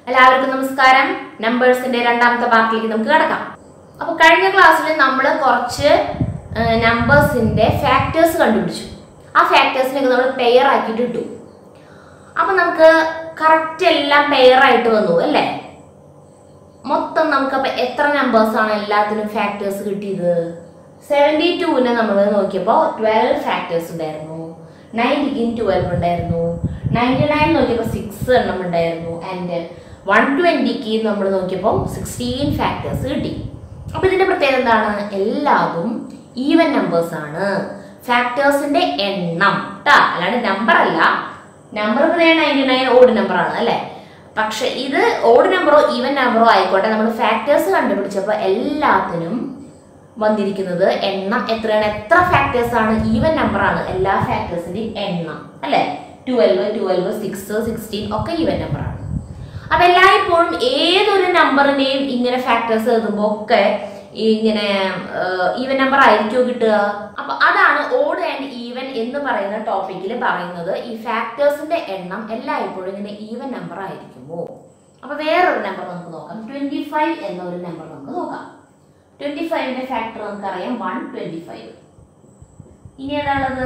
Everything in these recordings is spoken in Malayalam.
എല്ലാവർക്കും നമസ്കാരം നമ്പേഴ്സിന്റെ രണ്ടാമത്തെ പാർട്ടിലേക്ക് നമുക്ക് കിടക്കാം അപ്പൊ കഴിഞ്ഞ ക്ലാസ്സിൽ നമ്മൾ കുറച്ച് നമ്പേഴ്സിന്റെ ഫാക്ടേഴ്സ് കണ്ടുപിടിച്ചു ആ ഫാക്ടേഴ്സിനൊക്കെ നമ്മൾ പെയർ ആക്കിയിട്ട് ഇട്ടു അപ്പൊ നമുക്ക് കറക്റ്റ് എല്ലാം പെയർ ആയിട്ട് വന്നു അല്ലേ മൊത്തം നമുക്ക് അപ്പൊ എത്ര നമ്പേഴ്സ് ആണ് എല്ലാത്തിനും ഫാക്ടേഴ്സ് കിട്ടിയത് സെവൻറ്റി ടൂവിനെ നമ്മൾ നോക്കിയപ്പോൾ ട്വൽവ് ഫാക്ടേഴ്സ് ഉണ്ടായിരുന്നു നയൻറ്റിക്കും ട്വൽവ് ഉണ്ടായിരുന്നു നയൻറ്റി നയൻ നോക്കിയപ്പോൾ സിക്സ് എണ്ണം ഉണ്ടായിരുന്നു ആൻഡ് വൺ ട്വൻറ്റിക്ക് നമ്മൾ നോക്കിയപ്പോൾ സിക്സ്റ്റീൻ ഫാക്ടേഴ്സ് കിട്ടി അപ്പോൾ ഇതിന്റെ പ്രത്യേകത എന്താണ് എല്ലാതും ഈവൻ നമ്പേഴ്സ് ആണ് ഫാക്ടേഴ്സിന്റെ എണ്ണം ട്ടാ അല്ലാണ്ട് നമ്പർ അല്ല number ninety nine odd number ആണ് അല്ലേ പക്ഷെ ഇത് ഓഡ് നമ്പറോ ഈവൻ നമ്പറോ ആയിക്കോട്ടെ നമ്മൾ ഫാക്ടേഴ്സ് കണ്ടുപിടിച്ചപ്പോൾ എല്ലാത്തിനും വന്നിരിക്കുന്നത് എണ്ണം എത്രയാണ് എത്ര ഫാക്ടേഴ്സ് ആണ് ഈവൻ നമ്പർ ആണ് എല്ലാ ഫാക്ടേഴ്സിന്റെയും എണ്ണം അല്ലെ ട്വൽവ് ട്വൽവ് സിക്സ് സിക്സ്റ്റീൻ ഒക്കെ ഈവൻ നമ്പർ ആണ് അപ്പൊ എല്ലായ്പ്പോഴും ഏതൊരു നമ്പറിനെയും ഇങ്ങനെ ഫാക്ടേഴ്സ് എഴുതുമ്പോൾ ഒക്കെ ഇങ്ങനെ ഈവൻ നമ്പർ ആയിരിക്കുമോ കിട്ടുക അപ്പൊ അതാണ് ഓഡ് ആൻഡ് ഈവൻ എന്ന് പറയുന്ന ടോപ്പിക്കിൽ പറയുന്നത് ഈ ഫാക്ടേഴ്സിന്റെ എണ്ണം എല്ലായ്പ്പോഴും ഇങ്ങനെ ഈവൻ നമ്പർ ആയിരിക്കുമോ അപ്പൊ വേറൊരു നമ്പർ നമുക്ക് നോക്കാം ട്വന്റി ഫൈവ് എന്ന ഒരു നമ്പർ നമുക്ക് നോക്കാം ട്വന്റി ഫൈവിന്റെ ഫാക്ടർ നമുക്കറിയാം വൺ ട്വന്റി ഫൈവ് ഇനി ഏതാണുള്ളത്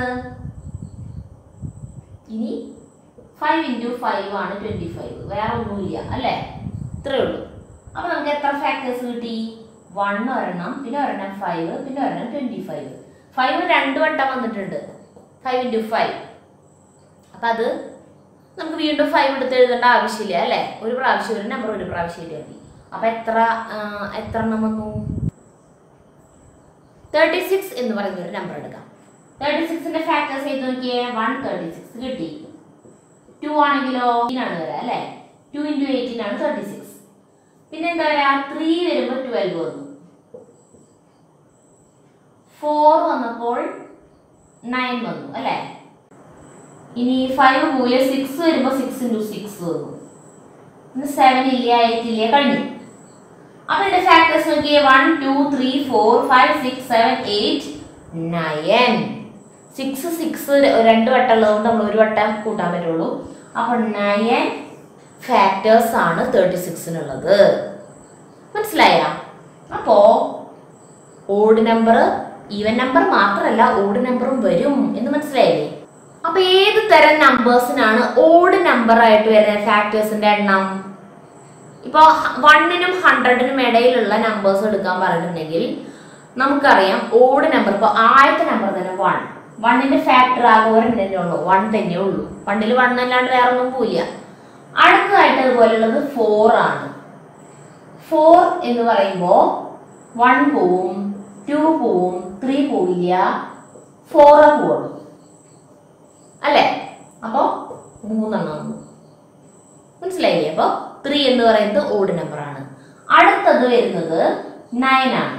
ഇനി ഫൈവ് ഇൻറ്റു ഫൈവ് ആണ് ട്വന്റി ഫൈവ് വേറെ ഒന്നുമില്ല അല്ലേ ഇത്രേ ഉള്ളൂ അപ്പൊ നമുക്ക് എത്ര ഫാക്ടേഴ്സ് കിട്ടി വൺ ഒരെണ്ണം പിന്നെ ഒരെണ്ണം ഫൈവ് പിന്നെ ഒരെണ്ണം ട്വന്റി ഫൈവ് ഫൈവ് രണ്ട് വട്ടം വന്നിട്ടുണ്ട് ഫൈവ് ഇൻറ്റു ഫൈവ് അപ്പൊ അത് നമുക്ക് വീണ്ടും ഫൈവ് എടുത്ത് എഴുതേണ്ട ആവശ്യമില്ല അല്ലേ ഒരു പ്രാവശ്യം ഒരു നമ്പർ ഒരു പ്രാവശ്യം എഴുതിയാൽ മതി അപ്പൊ എത്ര ആ, എത്ര എണ്ണം വന്നു തേർട്ടി സിക്സ് എന്ന് പറയുന്ന ഒരു നമ്പർ എടുക്കാം തേർട്ടി സിക്സിന്റെ ഫാക്ടേഴ്സ് ചെയ്ത് നോക്കിയേ വൺ തേർട്ടി സിക്സ് കിട്ടി ടു ആണെങ്കിലോ ആണ് വരാം അല്ലേ ടു ഇൻറ്റു എയ്റ്റീൻ ആണ് തേർട്ടി സിക്സ് പിന്നെ എന്താ പറയാ ത്രീ വരുമ്പോൾ ട്വൽവ് വന്നു ഫോർ വന്നപ്പോൾ നയൻ വന്നു അല്ലേ ഇനി ഫൈവ് പോയ സിക്സ് വരുമ്പോൾ സിക്സ് ഇൻറ്റു സിക്സ് വന്നു ഇന്ന് സെവൻ ഇല്ല എയ്റ്റ് ഇല്ല കഴിഞ്ഞു അപ്പൊ ഇതിന്റെ ഫാക്ടേഴ്സ് നോക്കിയേ one two three four five six seven eight nine six six രണ്ട് വട്ടം ഉള്ളതുകൊണ്ട് നമ്മൾ ഒരു വട്ടം കൂട്ടാൻ പറ്റുള്ളൂ അപ്പൊ നയൻ ഫാക്ടേഴ്സ് ആണ് തേർട്ടി സിക്സിനുള്ളത് മനസ്സിലായ അപ്പോ ഓഡ് നമ്പർ ഈവൻ നമ്പർ മാത്രമല്ല ഓഡ് നമ്പറും വരും എന്ന് മനസ്സിലായില്ലേ അപ്പൊ ഏത് തരം നമ്പേഴ്സിനാണ് ഓഡ് നമ്പർ ആയിട്ട് വരുന്ന ഫാക്ടേഴ്സിന്റെ എണ്ണം ഇപ്പോൾ വണ്ണിനും ഹൺഡ്രഡിനും ഇടയിലുള്ള നമ്പേഴ്സ് എടുക്കാൻ പറഞ്ഞിട്ടുണ്ടെങ്കിൽ നമുക്കറിയാം ഓഡ് നമ്പർ ഇപ്പോൾ ആദ്യത്തെ നമ്പർ തന്നെ വൺ വണ്ണിന്റെ ഫാക്ടർ ആകെ ഒരെണ്ണേ ഉള്ളൂ വൺ തന്നെ ഉള്ളൂ വണ്ണിൽ വൺ അല്ലാണ്ട് വേറെ ഒന്നും പോയില്ല അടുത്തതായിട്ട് അതുപോലെയുള്ളത് ഫോർ ആണ് ഫോർ എന്ന് പറയുമ്പോൾ വൺ പോവും ടു പോവും ത്രീ പോവില്ല ഫോർ പോവുള്ളൂ അല്ലേ അപ്പോൾ മൂന്നെണ്ണം വന്നു മനസ്സിലായില്ലേ അപ്പോൾ ത്രീ എന്ന് പറയുന്നത് ഓഡ് നമ്പർ ആണ് അടുത്തത് വരുന്നത് നയൻ ആണ്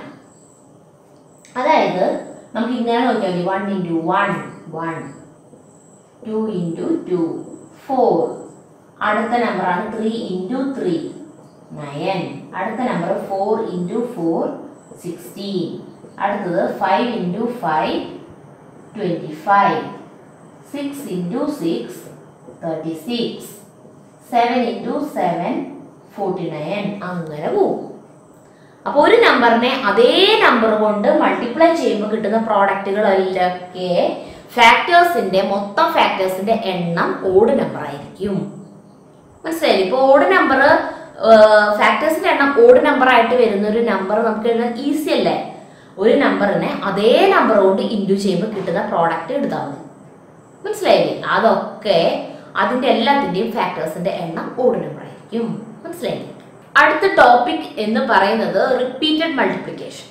അതായത് നമുക്ക് ഇങ്ങനെ നോക്കിയാൽ മതി one into one one two into two four അടുത്ത നമ്പറാണ് ത്രീ ഇൻറ്റു ത്രീ നയൻ അടുത്ത number four into four sixteen അടുത്തത് five into five twenty five six into six thirty six seven into seven forty nine അങ്ങനെ പോവും അപ്പോൾ ഒരു നമ്പറിനെ അതേ നമ്പർ കൊണ്ട് മൾട്ടിപ്ലൈ ചെയ്യുമ്പോൾ കിട്ടുന്ന പ്രോഡക്റ്റുകളിലൊക്കെ ഫാക്ടേഴ്സിന്റെ മൊത്തം ഫാക്ടേഴ്സിന്റെ എണ്ണം ഓഡ് നമ്പർ ആയിരിക്കും മനസ്സിലായില്ലേ ഇപ്പോൾ ഓഡ് നമ്പർ ഫാക്ടേഴ്സിന്റെ എണ്ണം ഓഡ് നമ്പർ ആയിട്ട് വരുന്ന ഒരു നമ്പർ നമുക്ക് എഴുതാൻ ഈസി അല്ലേ ഒരു നമ്പറിനെ അതേ നമ്പർ കൊണ്ട് ഇൻഡു ചെയ്യുമ്പോൾ കിട്ടുന്ന പ്രോഡക്റ്റ് എടുത്താൽ മതി മനസ്സിലായില്ലേ അതൊക്കെ അതിന്റെ എല്ലാത്തിന്റെയും ഫാക്ടേഴ്സിന്റെ എണ്ണം ഓഡ് നമ്പർ ആയിരിക്കും മനസ്സിലായില്ലേ അടുത്ത ടോപ്പിക് എന്ന് പറയുന്നത് റിപ്പീറ്റഡ് മൾട്ടിപ്ലിക്കേഷൻ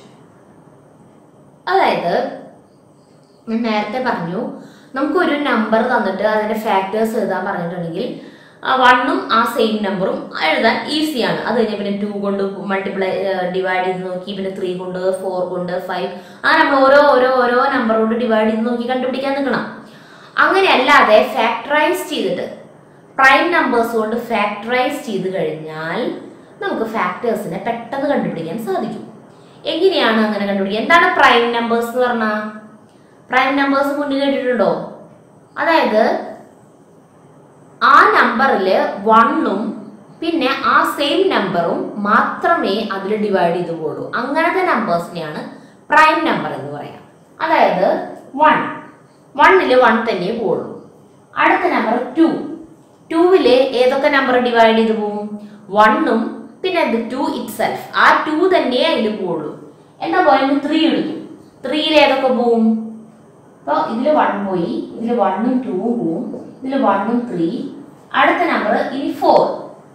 അതായത് ഞാൻ നേരത്തെ പറഞ്ഞു നമുക്കൊരു നമ്പർ തന്നിട്ട് അതിന്റെ ഫാക്ടേഴ്സ് എഴുതാൻ പറഞ്ഞിട്ടുണ്ടെങ്കിൽ വണ്ണും ആ സെയിം നമ്പറും എഴുതാൻ ഈസിയാണ് അത് കഴിഞ്ഞാൽ പിന്നെ ടു കൊണ്ട് മൾട്ടിപ്ലൈ ഡിവൈഡ് ചെയ്ത് നോക്കി പിന്നെ ത്രീ കൊണ്ട് ഫോർ കൊണ്ട് ഫൈവ് ആ നമ്മൾ ഓരോ ഓരോ ഓരോ നമ്പർ കൊണ്ട് ഡിവൈഡ് ചെയ്ത് നോക്കി കണ്ടുപിടിക്കാൻ നിൽക്കണം അങ്ങനെ അല്ലാതെ ഫാക്ടറൈസ് ചെയ്തിട്ട് പ്രൈം നമ്പേഴ്സ് കൊണ്ട് ഫാക്ടറൈസ് ചെയ്ത് കഴിഞ്ഞാൽ നമുക്ക് ഫാക്ടേഴ്സിനെ പെട്ടെന്ന് കണ്ടുപിടിക്കാൻ സാധിക്കും എങ്ങനെയാണ് അങ്ങനെ കണ്ടുപിടിക്കുക എന്താണ് പ്രൈം നമ്പേഴ്സ് എന്ന് പറഞ്ഞാൽ പ്രൈം നമ്പേഴ്സ് മുന്നിൽ കേട്ടിട്ടുണ്ടോ അതായത് ആ നമ്പറിൽ വണ്ണും പിന്നെ ആ സെയിം നമ്പറും മാത്രമേ അതിൽ ഡിവൈഡ് ചെയ്ത് പോകുള്ളൂ അങ്ങനത്തെ നമ്പേഴ്സിനെയാണ് പ്രൈം നമ്പർ എന്ന് പറയാം അതായത് വൺ വണ്ണിൽ വൺ തന്നെ പോകുള്ളൂ അടുത്ത നമ്പർ ടു ടൂവില് ഏതൊക്കെ നമ്പർ ഡിവൈഡ് ചെയ്ത് പോകും വണ്ണും പിന്നെ അത് ടു ഇറ്റ് സെൽഫ് ആ ടു തന്നെ അതിൽ പോകുള്ളൂ എന്താ പോലെ ത്രീ എടുത്തു ത്രീയിൽ ഏതൊക്കെ പോവും അപ്പോൾ ഇതിൽ വൺ പോയി ഇതിൽ വണ്ണും ടൂവും പോവും ഇതിൽ വണ്ണും ത്രീ അടുത്ത നമ്പർ ഇനി ഫോർ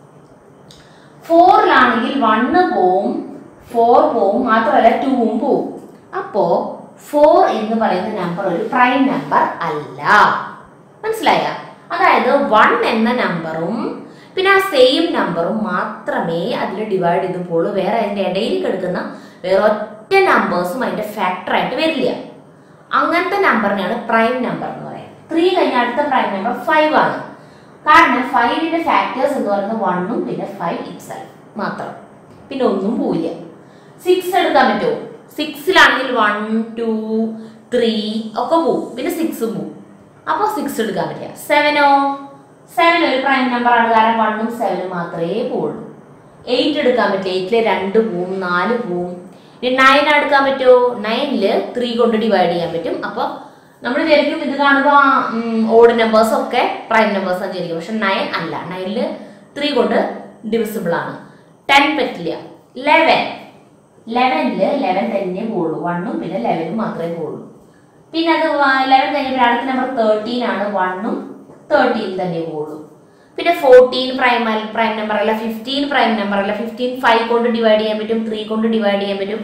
ഫോറിലാണെങ്കിൽ വണ്ണ് പോവും ഫോർ പോവും മാത്രമല്ല ടൂവും പോവും അപ്പോ ഫോർ എന്ന് പറയുന്ന നമ്പർ ഒരു പ്രൈം നമ്പർ അല്ല മനസ്സിലായ അതായത് വൺ എന്ന നമ്പറും പിന്നെ ആ സെയിം നമ്പറും മാത്രമേ അതിൽ ഡിവൈഡ് ചെയ്ത് പോളൂ വേറെ അതിൻ്റെ ഇടയിൽ കിടക്കുന്ന വേറെ ഒറ്റ നമ്പേഴ്സും അതിൻ്റെ ഫാക്ടറായിട്ട് വരില്ല അങ്ങനത്തെ നമ്പറിനെയാണ് പ്രൈം നമ്പർ എന്ന് പറയുന്നത് ത്രീ കഴിഞ്ഞ അടുത്ത പ്രൈം നമ്പർ ഫൈവ് ആണ് കാരണം ഫൈവിന്റെ ഫാക്ടേഴ്സ് എന്ന് പറയുന്നത് വണ്ണും പിന്നെ ഫൈവ് ഇറ്റ്സെൽഫ് മാത്രം പിന്നെ ഒന്നും പോവില്ല സിക്സ് എടുക്കാൻ പറ്റുമോ സിക്സിലാണെങ്കിൽ വൺ ടു ത്രീ ഒക്കെ പോവും പിന്നെ സിക്സും പോവും അപ്പോൾ സിക്സ് എടുക്കാൻ പറ്റില്ല സെവനോ സെവൻ ഒരു പ്രൈം നമ്പറാണ് കാരണം വണ്ണും സെവനും മാത്രമേ പോവുള്ളൂ എയ്റ്റ് എടുക്കാൻ പറ്റില്ല എയ്റ്റില് രണ്ട് പോവും നാല് പോവും ഇനി നയൻ എടുക്കാൻ പറ്റുമോ നയനില് ത്രീ കൊണ്ട് ഡിവൈഡ് ചെയ്യാൻ പറ്റും അപ്പോൾ നമ്മൾ വിചാരിക്കും ഇത് കാണുമ്പോൾ ഓഡ് നമ്പേഴ്സ് ഒക്കെ പ്രൈം നമ്പേഴ്സ് ആണ് വിചാരിക്കും പക്ഷെ നയൻ അല്ല നയനില് ത്രീ കൊണ്ട് ഡിവിസിബിൾ ആണ് ടെൻ പറ്റില്ല ലെവൻ ലെവനില് ലെവൻ തന്നെ പോകുള്ളൂ വണ്ണും പിന്നെ ലെവനും മാത്രമേ പോകുള്ളൂ പിന്നെ അത് ലെവൻ കഴിഞ്ഞപ്പോൾ അടുത്ത നമ്പർ തേർട്ടീൻ ആണ് വണ്ണും തേർട്ടീൻ തന്നെ പോകുള്ളൂ പിന്നെ ഫോർട്ടീൻ പ്രൈം പ്രൈം നമ്പർ അല്ല ഫിഫ്റ്റീൻ പ്രൈം നമ്പർ അല്ല ഫിഫ്റ്റീൻ ഫൈവ് കൊണ്ട് ഡിവൈഡ് ചെയ്യാൻ പറ്റും ത്രീ കൊണ്ട് ഡിവൈഡ് ചെയ്യാൻ പറ്റും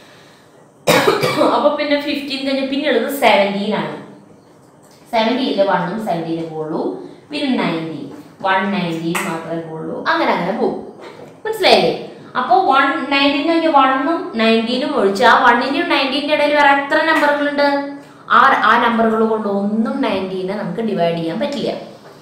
അപ്പൊ പിന്നെ ഫിഫ്റ്റീൻ കഴിഞ്ഞ് പിന്നെ ഉള്ളത് സെവൻറ്റീൻ ആണ് സെവൻറ്റീനില് വണ്ണും സെവൻറ്റീന് പോകുള്ളൂ പിന്നെ നയൻറ്റീൻ വൺ നയൻറ്റീൻ മാത്രമേ പോകുള്ളൂ അങ്ങനെ അങ്ങനെ പോകും മനസ്സിലായില്ലേ അപ്പോൾ വൺ നയൻറ്റീൻ കഴിഞ്ഞ് വണ്ണും നയൻറ്റീനും ഒഴിച്ച് ആ വണ്ണിന്റെയും നയൻറ്റീൻ്റെ ഇടയിൽ വേറെ എത്ര നമ്പറുകളുണ്ട് ആ ആ നമ്പറുകൾ കൊണ്ട് ഒന്നും നയൻറ്റീനെ നമുക്ക് ഡിവൈഡ് ചെയ്യാൻ പറ്റില്ല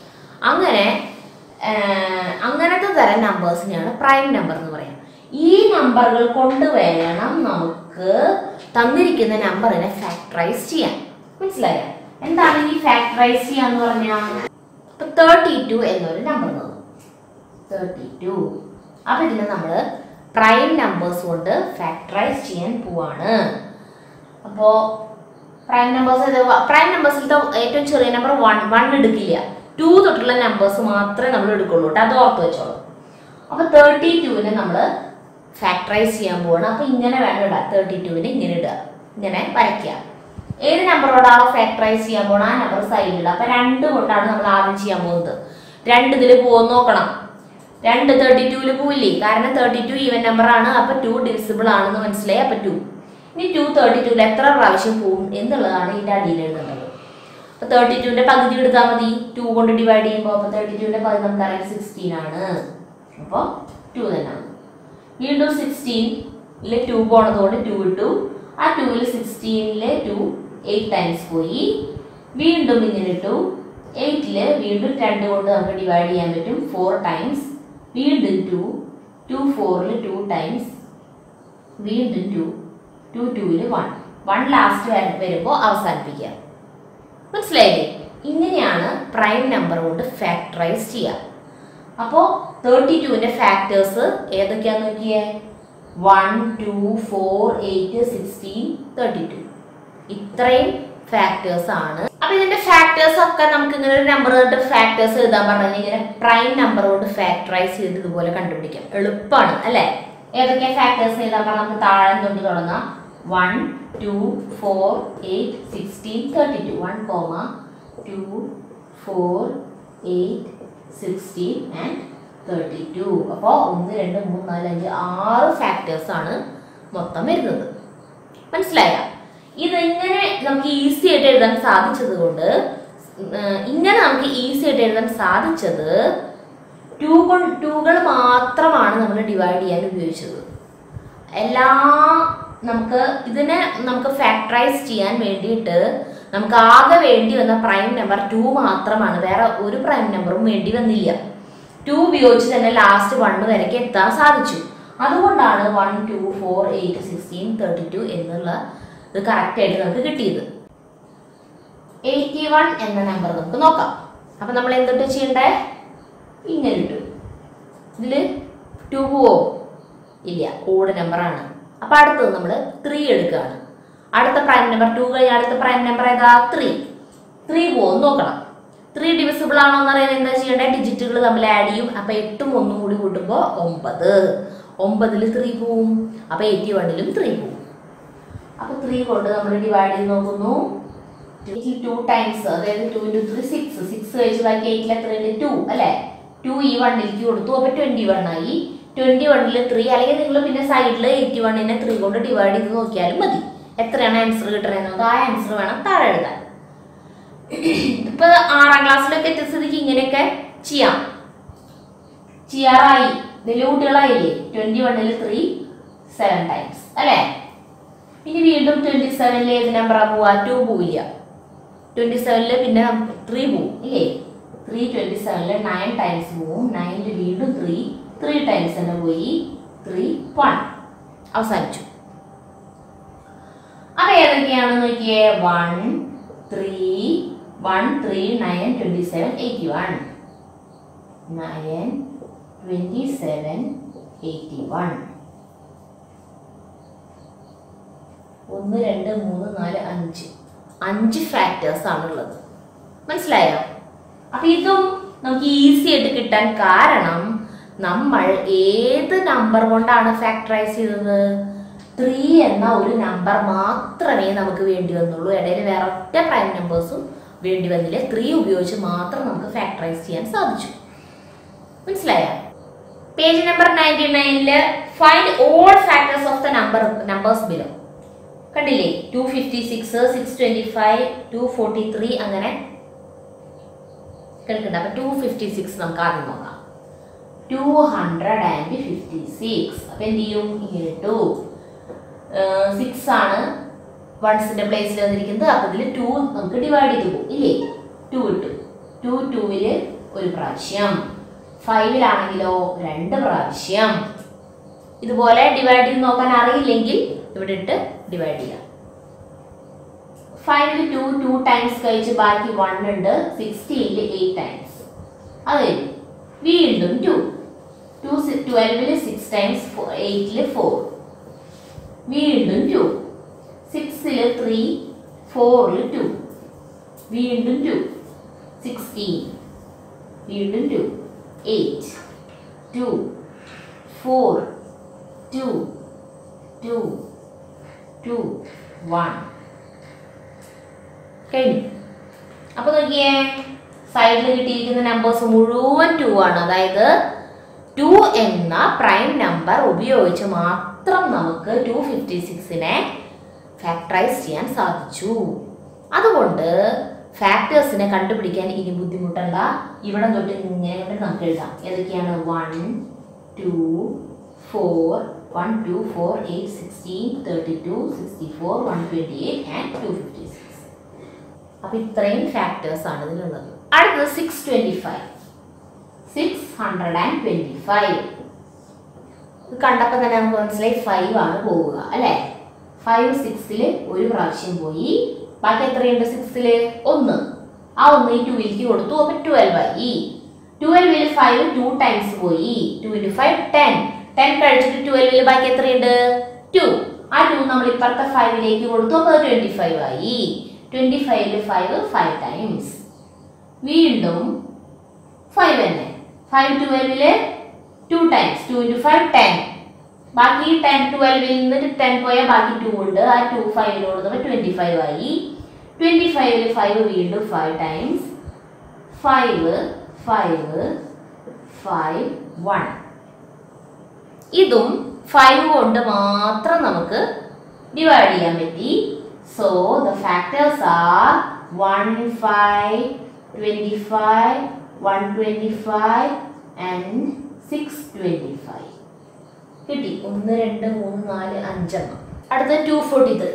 അങ്ങനെ ആ, അങ്ങനത്തെ തരം നമ്പേഴ്സിനെയാണ് പ്രൈം നമ്പർ എന്ന് പറയാം ഈ നമ്പറുകൾ കൊണ്ട് വേണം നമുക്ക് തന്നിരിക്കുന്ന നമ്പറിനെ ഫാക്ടറൈസ് ചെയ്യാൻ മനസ്സിലായോ എന്താണ് ഈ ഫാക്ടറൈസ് ചെയ്യാന്ന് പറഞ്ഞാൽ ഇപ്പൊ തേർട്ടി ടു എന്നൊരു നമ്പർ തന്നു തേർട്ടി ടു അപ്പൊ ഇതിനെ നമ്മൾ പ്രൈം നമ്പേഴ്സ് കൊണ്ട് ഫാക്ടറൈസ് ചെയ്യാൻ പോവാണ് അപ്പോ പ്രൈം നമ്പേഴ്സ് പ്രൈം നമ്പേഴ്സിലത്തെ ഏറ്റവും ചെറിയ നമ്പർ വൺ വൺ എടുക്കില്ല ടു തൊട്ടുള്ള നമ്പേഴ്സ് മാത്രമേ നമ്മൾ എടുക്കുള്ളൂ കേട്ടോ അത് ഓർത്ത് വെച്ചോളൂ അപ്പൊ തേർട്ടി ടുവിനെ നമ്മൾ ഫാക്ടറൈസ് ചെയ്യാൻ പോവാണ് അപ്പൊ ഇങ്ങനെ വേണം ഇടാം തേർട്ടി ടുവിന് ഇങ്ങനെ ഇടുക ഇങ്ങനെ വരയ്ക്കുക ഏത് നമ്പറോടാണോ ഫാക്ടറൈസ് ചെയ്യാൻ പോകണം ആ നമ്പർ സൈഡിൽ അപ്പൊ രണ്ട് കൊണ്ടാണ് നമ്മൾ ആദ്യം ചെയ്യാൻ പോകുന്നത് രണ്ട് ഇതിൽ പോകുന്ന നോക്കണം രണ്ട് തേർട്ടി ടൂവിൽ പോവില്ലേ കാരണം തേർട്ടി ടു ഈവൻ നമ്പർ ആണ് അപ്പൊ ടു ഡിവിസിബിൾ ആണെന്ന് മനസ്സിലായി അപ്പൊ ടു ഇനി ടു തേർട്ടി ടൂവിൽ എത്ര പ്രാവശ്യം പോവും എന്നുള്ളതാണ് ഇതിന്റെ അടിയിൽ എഴുതുന്നത് അപ്പൊ തേർട്ടി ടുവിന്റെ പകുതി എടുത്താൽ മതി ടു കൊണ്ട് ഡിവൈഡ് ചെയ്യുമ്പോൾ അപ്പൊ തേർട്ടി ടുവിന്റെ പകുതി നമുക്കറിയാം സിക്സ്റ്റീൻ ആണ് അപ്പോൾ ടു തന്നെയാണ് വീണ്ടും സിക്സ്റ്റീനിൽ ടു പോണത് കൊണ്ട് ടു ഇട്ടു ആ ടൂവിൽ സിക്സ്റ്റീനില് ടു എയ്റ്റ് ടൈംസ് പോയി വീണ്ടും ഇങ്ങനെ ഇട്ടു എയ്റ്റില് വീണ്ടും രണ്ട് കൊണ്ട് നമുക്ക് ഡിവൈഡ് ചെയ്യാൻ പറ്റും ഫോർ ടൈംസ് വീണ്ടും ടു ടു ഫോറിൽ ടു ടൈംസ് വീണ്ടും ടു ടു ടൂവിൽ വൺ വൺ ലാസ്റ്റ് വരുമ്പോൾ അവസാനിപ്പിക്കുക മനസ്സിലായില്ലേ ഇങ്ങനെയാണ് പ്രൈം നമ്പർ കൊണ്ട് ഫാക്ടറൈസ് ചെയ്യുക അപ്പോൾ തേർട്ടി ടുവിൻ്റെ ഫാക്ടേഴ്സ് ഏതൊക്കെയാന്ന് നോക്കിയേ one two four eight sixteen thirty two ഇത്രയും ഫാക്ടേഴ്സ് ആണ് അപ്പൊ ഇതിന്റെ ഫാക്ടേഴ്സ് ഒക്കെ നമുക്ക് ഇങ്ങനെ ഒരു നമ്പർ കൊണ്ട് ഫാക്ടേഴ്സ് എഴുതാൻ പറഞ്ഞാൽ ഇങ്ങനെ പ്രൈം നമ്പർ കൊണ്ട് ഫാക്ടറൈസ് ചെയ്ത് ഇതുപോലെ കണ്ടുപിടിക്കാം എളുപ്പമാണ് അല്ലെ ഏതൊക്കെ ഫാക്ടേഴ്സ് എഴുതാൻ പറഞ്ഞാൽ നമുക്ക് താഴെ കൊണ്ട് തുടങ്ങാം one two four eight sixteen thirty two one comma two four eight sixteen and thirty two അപ്പോൾ ഒന്ന് രണ്ട് മൂന്ന് നാല് അഞ്ച് ആറ് ഫാക്ടേഴ്സ് ആണ് മൊത്തം വരുന്നത് മനസ്സിലായ ഇതിങ്ങനെ നമുക്ക് ഈസി ആയിട്ട് എഴുതാൻ സാധിച്ചത് കൊണ്ട് ഇങ്ങനെ നമുക്ക് ഈസി ആയിട്ട് എഴുതാൻ സാധിച്ചത് ടൂ കൊണ്ട് ടൂകൾ മാത്രമാണ് നമ്മൾ ഡിവൈഡ് ചെയ്യാൻ ഉപയോഗിച്ചത് എല്ലാ നമുക്ക് ഇതിനെ നമുക്ക് ഫാക്ടറൈസ് ചെയ്യാൻ വേണ്ടിയിട്ട് നമുക്ക് ആകെ വേണ്ടി വന്ന പ്രൈം നമ്പർ ടു മാത്രമാണ് വേറെ ഒരു പ്രൈം നമ്പറും വേണ്ടി വന്നില്ല ടു ഉപയോഗിച്ച് തന്നെ ലാസ്റ്റ് വണ്ണ് വരയ്ക്ക് എത്താൻ സാധിച്ചു അതുകൊണ്ടാണ് one two four eight sixteen thirty two എന്നുള്ള ഇത് കറക്റ്റ് ആയിട്ട് നമുക്ക് കിട്ടിയത് എയ്റ്റി വൺ എന്ന നമ്പർ നമുക്ക് നോക്കാം അപ്പൊ നമ്മൾ എന്തൊട്ട് ചെയ്യണ്ടേ ഇങ്ങനെ ഇട്ടു ഇതില് ടു പോവോ ഇല്ല ഓഡ് നമ്പറാണ് അപ്പൊ അടുത്തത് നമ്മൾ ത്രീ എടുക്കുകയാണ് അടുത്ത പ്രൈം നമ്പർ ടു കഴിഞ്ഞ അടുത്ത പ്രൈം നമ്പർ ഏതാ ത്രീ ത്രീ പോകും നോക്കണം ത്രീ ഡിവിസിബിൾ ആണോ എന്ന് അറിയാൻ എന്താ ചെയ്യേണ്ടത് ഡിജിറ്റുകൾ തമ്മിൽ ആഡ് ചെയ്യും അപ്പൊ എട്ടും ഒന്നും കൂടി കൂട്ടുമ്പോൾ ഒമ്പത് ഒമ്പതിൽ ത്രീ പോവും അപ്പൊ എയ്റ്റി വണ്ണിലും ത്രീ പോവും അപ്പൊ ത്രീ കൊണ്ട് നമ്മൾ ഡിവൈഡ് ചെയ്ത് നോക്കുന്നു ടു ടൈംസ് അതായത് two into three six six കഴിച്ച് ബാക്കി എയ്റ്റിൽ എത്രയുണ്ട് ടു അല്ലേ ടു ഈ വണ്ണിലേക്ക് കൊടുത്തു അപ്പൊ ട്വന്റി വൺ ആയി ട്വന്റി വണ്ണിൽ ത്രീ അല്ലെങ്കിൽ നിങ്ങൾ പിന്നെ സൈഡിൽ എയ്റ്റി വണ്ണിനെ ത്രീ കൊണ്ട് ഡിവൈഡ് ചെയ്ത് നോക്കിയാലും മതി എത്രയാണ് ആൻസർ കിട്ടണമെന്ന് നോക്കുക ആ ആൻസർ വേണം താഴെ എഴുതാൻ ഇപ്പൊ ആറാം ക്ലാസ്സിലൊക്കെ എത്തിയ സ്ഥിതിക്ക് ഇങ്ങനെയൊക്കെ ചെയ്യാം ചെയ്യാറായി വലിയ കുട്ടികളായില്ലേ ട്വന്റി വണ്ണിൽ ത്രീ സെവൻ ടൈംസ് അല്ലേ ഇനി വീണ്ടും ട്വന്റി സെവനിൽ ഏത് നമ്പറാ പോവാ ടു പോവില്ല ട്വന്റി സെവനിൽ പിന്നെ ത്രീ പോവും ഇല്ലേ ത്രീ ട്വന്റി സെവനിൽ നയൻ ടൈംസ് പോവും നയനിൽ വീണ്ടും ത്രീ ത്രീ ടൈംസ് തന്നെ പോയി ത്രീ വൺ അവസാനിച്ചു അത് ഏതൊക്കെയാണ് നോക്കിയേ one three one three nine twenty seven eighty one nine twenty seven eighty one ഒന്ന് രണ്ട് മൂന്ന് നാല് അഞ്ച് അഞ്ച് ഫാക്ടേഴ്സ് ആണുള്ളത് മനസ്സിലായോ അപ്പൊ ഇതും നമുക്ക് ഈസി ആയിട്ട് കിട്ടാൻ കാരണം നമ്മൾ ഏത് നമ്പർ കൊണ്ടാണ് ഫാക്ടറൈസ് ചെയ്തത് ത്രീ എന്ന ഒരു നമ്പർ മാത്രമേ നമുക്ക് വേണ്ടി വന്നുള്ളൂ ഇടയിൽ വേറെ ഒറ്റ പ്രൈം നമ്പേഴ്സും വേണ്ടി വന്നില്ല ത്രീ ഉപയോഗിച്ച് മാത്രം നമുക്ക് ഫാക്ടറൈസ് ചെയ്യാൻ സാധിച്ചു മനസ്സിലായോ പേജ് നമ്പർ നയൻറ്റി നയനില് find all factors of the number numbers below കണ്ടില്ലേ two fifty six six twenty five two forty three അങ്ങനെ കേൾക്കണ്ട അപ്പൊ ടു ഫിഫ്റ്റി സിക്സ് നമുക്ക് ആദ്യം നോക്കാം two hundred and fifty six അപ്പൊ എന്ത് ചെയ്യും ഇങ്ങനെ ഇട്ടു സിക്സ് ആണ് വൺസിന്റെ പ്ലേസിൽ വന്നിരിക്കുന്നത് അപ്പൊ ഇതിൽ ടു നമുക്ക് ഡിവൈഡ് ചെയ്ത് പോകും ഇല്ലേ ടു ഇട്ടു ടു ടൂവില് ഒരു പ്രാവശ്യം ഫൈവിലാണെങ്കിലോ രണ്ട് പ്രാവശ്യം ഇതുപോലെ ഡിവൈഡ് ചെയ്ത് നോക്കാൻ അറിയില്ലെങ്കിൽ ഇവിടെ ഇട്ട് ഡിവൈഡ് ചെയ്യാം ഫൈവിൽ ടു ടു ടൈംസ് കഴിച്ച് ബാക്കി വൺ ഉണ്ട് സിക്സ്റ്റീനിൽ എയ്റ്റ് ടൈംസ് അത് കഴിഞ്ഞു വീണ്ടും ടു ടു ട്വൽവിൽ സിക്സ് ടൈംസ് എയ്റ്റിൽ ഫോർ വീണ്ടും ടു സിക്സിൽ ത്രീ ഫോറിൽ ടു വീണ്ടും ടു സിക്സ്റ്റീൻ വീണ്ടും two eight two four two two two one കഴിഞ്ഞു അപ്പൊ നോക്കിയേ സൈഡിൽ കിട്ടിയിരിക്കുന്ന നമ്പേഴ്സ് മുഴുവൻ ടു ആണ് അതായത് ടു എന്ന പ്രൈം നമ്പർ ഉപയോഗിച്ച് മാത്രം നമുക്ക് ടു ഫിഫ്റ്റി സിക്സിനെ ഫാക്ടറൈസ് ചെയ്യാൻ സാധിച്ചു അതുകൊണ്ട് ഫാക്ടേഴ്സിനെ കണ്ടുപിടിക്കാൻ ഇനി ബുദ്ധിമുട്ടണ്ട ഇവിടെ തൊട്ട് ഇങ്ങനെ കൊണ്ട് നമുക്ക് എഴുതാം ഏതൊക്കെയാണ് one two four one two four eight sixteen thirty two sixty four one twenty eight and two fifty six അപ്പൊ ഇത്രയും ഫാക്ടേഴ്സ് ആണ് ഇതിലുള്ളത് അടുത്തത് six twenty five six hundred and twenty five ഇത് കണ്ടപ്പോൾ തന്നെ നമുക്ക് മനസ്സിലായി ഫൈവ് ആണ് പോവുക അല്ലേ ഫൈവ് സിക്സിൽ ഒരു പ്രാവശ്യം പോയി ബാക്കി എത്രയുണ്ട് സിക്സില് ഒന്ന് ആ ഒന്ന് ഈ ടുവിലേക്ക് കൊടുത്തു അപ്പൊ ട്വൽവ് ആയി ട്വൽവിൽ ഫൈവ് ടു ടൈംസ് പോയി two into five ten ten കഴിച്ചിട്ട് ട്വൽവിൽ ബാക്കി എത്രയുണ്ട് ടു ആ ടു നമ്മൾ ഇപ്പുറത്തെ ഫൈവിലേക്ക് കൊടുത്തു അപ്പോൾ ട്വന്റി ഫൈവ് ആയി ട്വന്റി ഫൈവില് ഫൈവ് ഫൈവ് ടൈംസ് വീണ്ടും ഫൈവ് തന്നെ ഫൈവ് ട്വൽവില് two times two into five ten ബാക്കി ടെൻ ട്വൽവിൽ നിന്ന് ടെൻ പോയാൽ ബാക്കി ടു ഉണ്ട് ആ ടു ഫൈവിൽ കൊടുത്തപ്പോൾ ട്വന്റി ഫൈവ് ആയി ട്വന്റി ഫൈവില് ഫൈവ് വീണ്ടും five times five five five one ഇതും ഫൈവ് കൊണ്ട് മാത്രം നമുക്ക് ഡിവൈഡ് ചെയ്യാൻ പറ്റി so the factors are one five twenty five one twenty five and six twenty five കിട്ടി ഒന്ന് രണ്ട് മൂന്ന് നാല് അഞ്ചെണ്ണം അടുത്ത ടു ഫോർട്ടി ത്രീ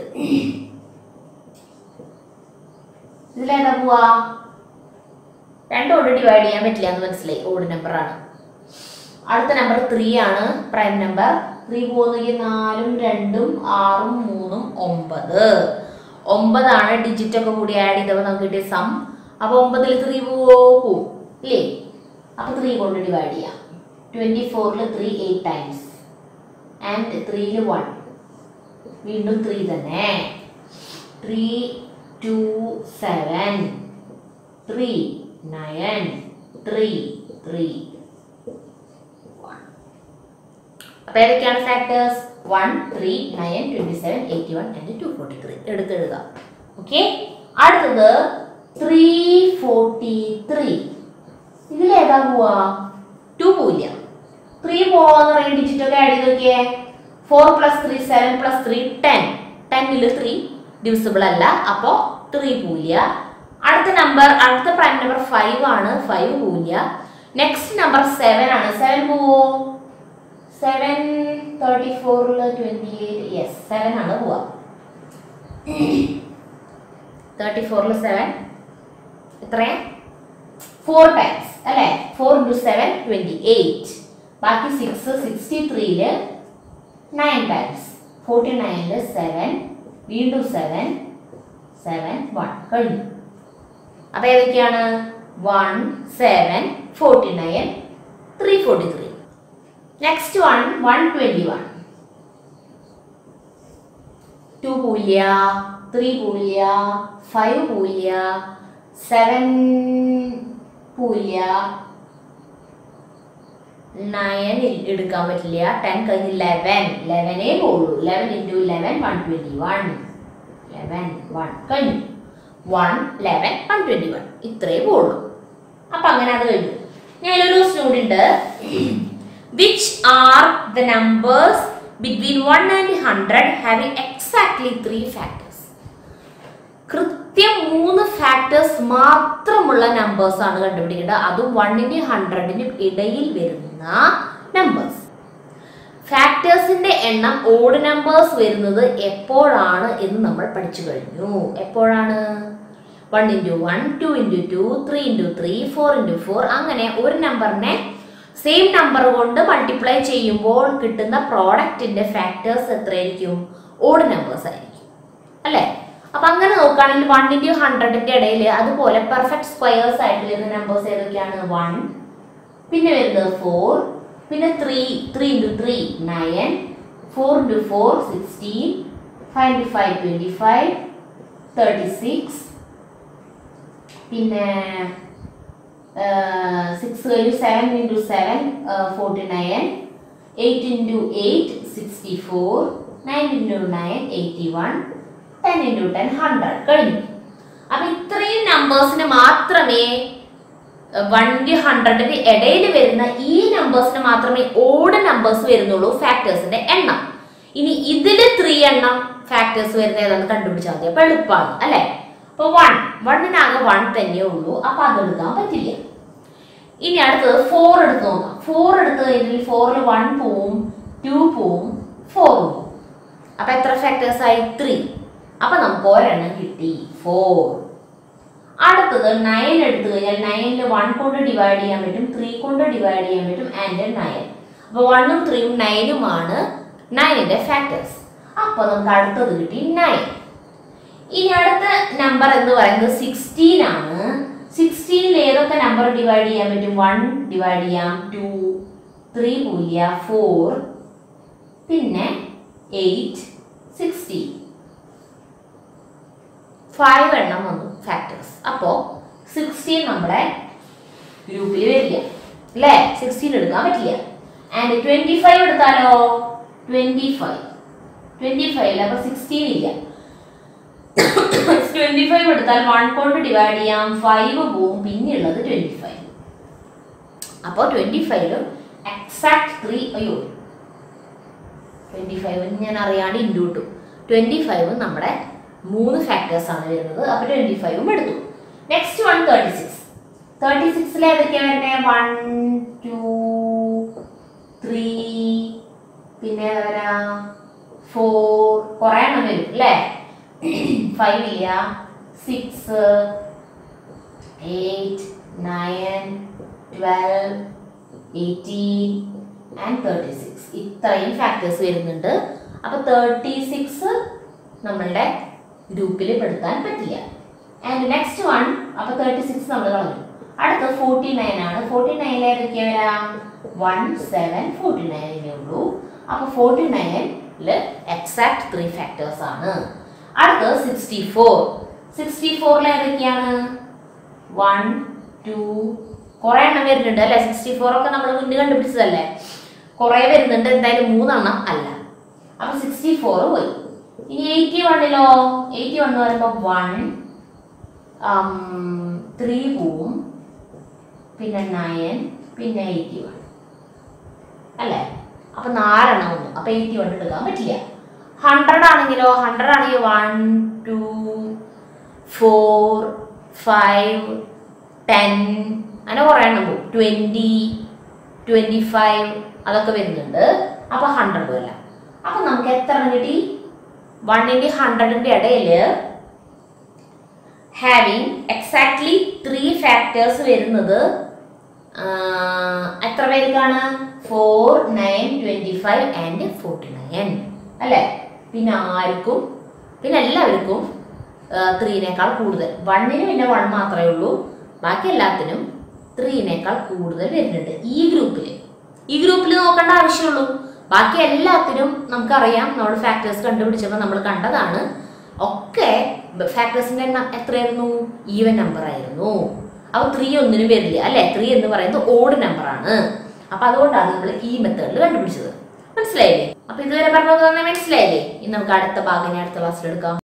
ഇതിലേതാ പോവാ രണ്ടോട് ഡിവൈഡ് ചെയ്യാൻ പറ്റില്ല എന്ന് മനസ്സിലായി ഓഡ് നമ്പർ ആണ് അടുത്ത നമ്പർ ത്രീ ആണ് പ്രൈം നമ്പർ ത്രീ പോകുന്നെങ്കിൽ നാലും രണ്ടും ആറും മൂന്നും ഒമ്പത് ഒമ്പതാണ് ഡിജിറ്റ് ഒക്കെ കൂടി ആഡ് ചെയ്തപ്പോൾ നമുക്ക് കിട്ടിയ സം അപ്പൊ ഒമ്പതിൽ ത്രീ പോവും ഇല്ലേ അപ്പൊ ത്രീ കൊണ്ട് ഡിവൈഡ് ചെയ്യാം ട്വൻറ്റി ഫോറിൽ ത്രീ എയ്റ്റ് ടൈംസ് ആൻഡ് ത്രീയിൽ വൺ വീണ്ടും ത്രീ തന്നെ three two seven three nine three three അപ്പൊ ഏതൊക്കെയാണ് factors one three nine twenty seven eighty one and two forty three എടുത്തെഴുതുക ഓക്കെ അടുത്തത് ത്രീ ഫോർട്ടി ത്രീ ഇതിലേതാ പോവാ ടു പോവില്ല ത്രീ പോവാന്ന് പറയുന്ന ഡിജിറ്റ് ഒക്കെ ആഡ് ചെയ്ത് നോക്കിയേ four plus three seven plus three ten ടെന്നിൽ ത്രീ ഡിവിസിബിൾ അല്ല അപ്പോൾ ത്രീ പോവില്ല അടുത്ത നമ്പർ അടുത്ത പ്രൈം നമ്പർ ഫൈവ് ആണ് ഫൈവ് പോവില്ല നെക്സ്റ്റ് നമ്പർ സെവൻ ആണ് സെവൻ പോവോ സെവൻ തേർട്ടി ഫോറിൽ ട്വൻറ്റി എയ്റ്റ് യെസ് സെവൻ ആണ് പോവുക തേർട്ടി ഫോറിൽ സെവൻ എത്രയാ ഫോർ ടൈംസ് അല്ലേ four into seven twenty eight ബാക്കി സിക്സ് സിക്സ്റ്റി ത്രീയില് നയൻ ടൈംസ് ഫോർട്ടി നയനിൽ സെവൻ വീണ്ടും സെവൻ സെവൻ വൺ കഴിഞ്ഞു അപ്പൊ ഏതൊക്കെയാണ് one seven forty nine three forty three next one one twenty one two പൂല്യ ത്രീ പൂല്യ ഫൈവ് പൂല്യ സെവൻ പൂല്യ നയൻ എടുക്കാൻ പറ്റില്ല ടെൻ കഴിഞ്ഞ് ലെവൻ ലെവനേ പോളൂ eleven into eleven one twenty one eleven one കഴിഞ്ഞു one eleven one twenty one ഇത്രേ പോളൂ അപ്പം അങ്ങനെ അത് കഴിഞ്ഞു ഞാനൊരു student which are the numbers between 1 and 100 having exactly three factors കൃത്യം മൂന്ന് ഫാക്ടേഴ്സ് മാത്രമുള്ള നമ്പേഴ്സ് ആണ് കണ്ടുപിടിക്കേണ്ടത് അതും വണ്ണിന്റെയും ഹൺഡ്രഡിനും ഇടയിൽ വരുന്ന നമ്പേഴ്സ് ഫാക്ടേഴ്സിന്റെ എണ്ണം ഓഡ് നമ്പേഴ്സ് വരുന്നത് എപ്പോഴാണ് എന്ന് നമ്മൾ പഠിച്ചു കഴിഞ്ഞു എപ്പോഴാണ് one into one two into two three into three four into four അങ്ങനെ ഒരു നമ്പറിനെ സെയിം നമ്പർ കൊണ്ട് മൾട്ടിപ്ലൈ ചെയ്യുമ്പോൾ കിട്ടുന്ന പ്രോഡക്റ്റിന്റെ ഫാക്ടേഴ്സ് എത്രയായിരിക്കും ഓഡ് നമ്പേഴ്സ് ആയിരിക്കും അല്ലേ അപ്പൊ അങ്ങനെ നോക്കുകയാണെങ്കിൽ വണ്ണിന്റെയും ഹൺഡ്രഡിന്റെ ഇടയിൽ അതുപോലെ പെർഫെക്റ്റ് സ്ക്വയേഴ്സ് ആയിട്ട് വരുന്ന നമ്പേഴ്സ് ഏതൊക്കെയാണ് വൺ പിന്നെ വരുന്നത് ഫോർ പിന്നെ three three into three nine four into four sixteen five into five twenty five thirty six പിന്നെ സിക്സ് കഴിഞ്ഞു seven into seven forty nine eight into eight sixty four nine into nine eighty one ten into ten hundred കഴിഞ്ഞു അപ്പം ഇത്രയും നമ്പേഴ്സിന് മാത്രമേ വണ്ടി ഹൺഡ്രഡിന് ഇടയിൽ വരുന്ന ഈ നമ്പേഴ്സിന് മാത്രമേ ഓഡ് നമ്പേഴ്സ് വരുന്നുള്ളൂ ഫാക്ടേഴ്സിന്റെ എണ്ണം ഇനി ഇതിൽ ത്രീ എണ്ണം ഫാക്ടേഴ്സ് വരുന്ന ഏതാണെന്ന് കണ്ടുപിടിച്ചാൽ മതി അപ്പൊ എളുപ്പമാണ് അല്ലെ അപ്പൊ വൺ വണ്ണിനാകെ വൺ തന്നെയേ ഉള്ളൂ അപ്പൊ അത് എടുക്കാൻ പറ്റില്ല ഇനി അടുത്തത് ഫോർ എടുത്ത് നോക്കാം ഫോർ എടുത്ത് കഴിഞ്ഞാൽ ഫോറിൽ വൺ പോവും ടു പോവും ഫോർ പോവും അപ്പൊ എത്ര ഫാക്ടേഴ്സ് ആയി ത്രീ അപ്പൊ നമുക്ക് ഒരെണ്ണം കിട്ടി ഫോർ അടുത്തത് നയൻ എടുത്തു കഴിഞ്ഞാൽ നയനിൽ വൺ കൊണ്ട് ഡിവൈഡ് ചെയ്യാൻ പറ്റും ത്രീ കൊണ്ട് ഡിവൈഡ് ചെയ്യാൻ പറ്റും ആൻഡ് നയൻ അപ്പൊ വണ്ണും ത്രീയും നയനുമാണ് നയനിന്റെ ഫാക്ടേഴ്സ് അപ്പൊ നമുക്ക് അടുത്തത് കിട്ടി നയൻ ഇനി അടുത്ത നമ്പർ എന്ന് പറയുന്നത് സിക്സ്റ്റീൻ ആണ് സിക്സ്റ്റീനിൽ ഏതൊക്കെ നമ്പർ ഡിവൈഡ് ചെയ്യാൻ പറ്റും വൺ ഡിവൈഡ് ചെയ്യാം ടു ത്രീ പൂല്യ ഫോർ പിന്നെ എയ്റ്റ് സിക്സ്റ്റീൻ ഫൈവ് എണ്ണം വന്നു ഫാക്ടേഴ്സ് അപ്പോൾ സിക്സ്റ്റീൻ നമ്മുടെ ഗ്രൂപ്പിൽ വരില്ല അല്ലേ സിക്സ്റ്റീൻ എടുക്കാൻ പറ്റില്ല ആൻഡ് ട്വന്റി ഫൈവ് എടുത്താലോ ട്വന്റി ഫൈവ് ട്വന്റി ഫൈവ് അപ്പൊ സിക്സ്റ്റീൻ ഇല്ല ട്വന്റി ഫൈവ് എടുത്താൽ വൺ കൊണ്ട് ഡിവൈഡ് ചെയ്യാം ഫൈവ് പോവും പിന്നെയുള്ളത് ട്വന്റി ഫൈവ് അപ്പോൾ ട്വന്റി ഫൈവിലും എക്സാക്ട് ത്രീ അയ്യോ ട്വന്റി ഫൈവ് ഞാൻ അറിയാണ്ട് ഇൻഡു കിട്ടും ട്വന്റി ഫൈവ് നമ്മുടെ മൂന്ന് ഫാക്ടേഴ്സ് ആണ് വരുന്നത് അപ്പോൾ ട്വന്റി ഫൈവും എടുത്തു next one thirty six thirty സിക്സിൽ ഏതൊക്കെയാണ് വരുന്നത് വൺ ടു ത്രീ പിന്നെ ഏതാ വരാ ഫോർ കുറേ എണ്ണം വരും അല്ലേ ഫൈവ് ഇല്ല six eight nine twelve eighteen and thirty six ഇത്രയും ഫാക്ടേഴ്സ് വരുന്നുണ്ട് അപ്പോൾ തേർട്ടി സിക്സ് നമ്മളുടെ ഗ്രൂപ്പിൽ പെടുത്താൻ പറ്റില്ല ആൻഡ് നെക്സ്റ്റ് വൺ അപ്പോൾ തേർട്ടി സിക്സ് നമ്മൾ കളഞ്ഞു അടുത്ത ഫോർട്ടി നയൻ ആണ് ഫോർട്ടി നയനിൽ ഏതൊക്കെയാ വരാം വൺ സെവൻ ഫോർട്ടി നയനിലേ ഉള്ളൂ അപ്പൊ ഫോർട്ടി നയനില് എക്സാക്ട് ത്രീ ഫാക്ടേഴ്സ് ആണ് അടുത്തത് സിക്സ്റ്റി ഫോർ സിക്സ്റ്റി ഫോറിൽ ഏതൊക്കെയാണ് വൺ ടു കുറെ എണ്ണം വരുന്നുണ്ട് അല്ലെ സിക്സ്റ്റി ഫോർ ഒക്കെ നമ്മൾ മുന്നേ കണ്ടുപിടിച്ചതല്ലേ കുറെ വരുന്നുണ്ട് എന്തായാലും മൂന്നെണ്ണം അല്ല അപ്പൊ സിക്സ്റ്റി ഫോർ പോയി ഇനി എയ്റ്റി വണ്ണിലോ എയ്റ്റി വൺ പറയുമ്പോൾ വൺ ത്രീ പോവും പിന്നെ നയൻ പിന്നെ എയ്റ്റി വൺ അല്ലേ അപ്പൊ നാലെണ്ണം വന്നു അപ്പൊ എയ്റ്റി വൺ എടുക്കാൻ പറ്റില്ല ഹൺഡ്രഡ് ആണെങ്കിലോ ഹൺഡ്രഡ് ആണെങ്കിൽ one two four five ten അങ്ങനെ കുറേ എണ്ണം പോകും ട്വൻറ്റി ട്വൻറ്റി ഫൈവ് അതൊക്കെ വരുന്നുണ്ട് അപ്പൊ ഹൺഡ്രഡ് അല്ല അപ്പൊ നമുക്ക് എത്ര എണ്ണം കിട്ടി വണ്ണിൻ്റെ ഹൺഡ്രഡിൻ്റെ ഇടയിൽ ഹാവിങ് എക്സാക്ട്ലി ത്രീ ഫാക്ടേഴ്സ് വരുന്നത് ആ, എത്ര പേർക്കാണ് four nine twenty five and forty nine അല്ലേ പിന്നെ ആർക്കും പിന്നെ എല്ലാവർക്കും ത്രീനേക്കാൾ കൂടുതൽ വണ്ണിന് പിന്നെ വൺ മാത്രമേ ഉള്ളൂ ബാക്കി എല്ലാത്തിനും ത്രീനേക്കാൾ കൂടുതൽ വരുന്നുണ്ട് ഈ ഗ്രൂപ്പിൽ ഈ ഗ്രൂപ്പിൽ നോക്കേണ്ട ആവശ്യമുള്ളൂ ബാക്കി എല്ലാത്തിനും നമുക്കറിയാം നമ്മൾ ഫാക്ടേഴ്സ് കണ്ടുപിടിച്ചപ്പോൾ നമ്മൾ കണ്ടതാണ് ഒക്കെ ഫാക്ടേഴ്സിന്റെ എണ്ണം എത്രയായിരുന്നു ഈവൻ നമ്പർ ആയിരുന്നു അപ്പൊ ത്രീ ഒന്നിനും വരില്ല അല്ലെ ത്രീ എന്ന് പറയുന്നത് ഓഡ് നമ്പർ ആണ് അപ്പൊ അതുകൊണ്ടാണ് നമ്മൾ ഈ മെത്തേഡിൽ കണ്ടുപിടിച്ചത് മനസ്സിലായില്ലേ അപ്പൊ ഇതുവരെ പറഞ്ഞത് തന്നെ മനസ്സിലായില്ലേ ഇനി നമുക്ക് അടുത്ത ഭാഗം ഇനി അടുത്ത ക്ലാസ്സിൽ എടുക്കാം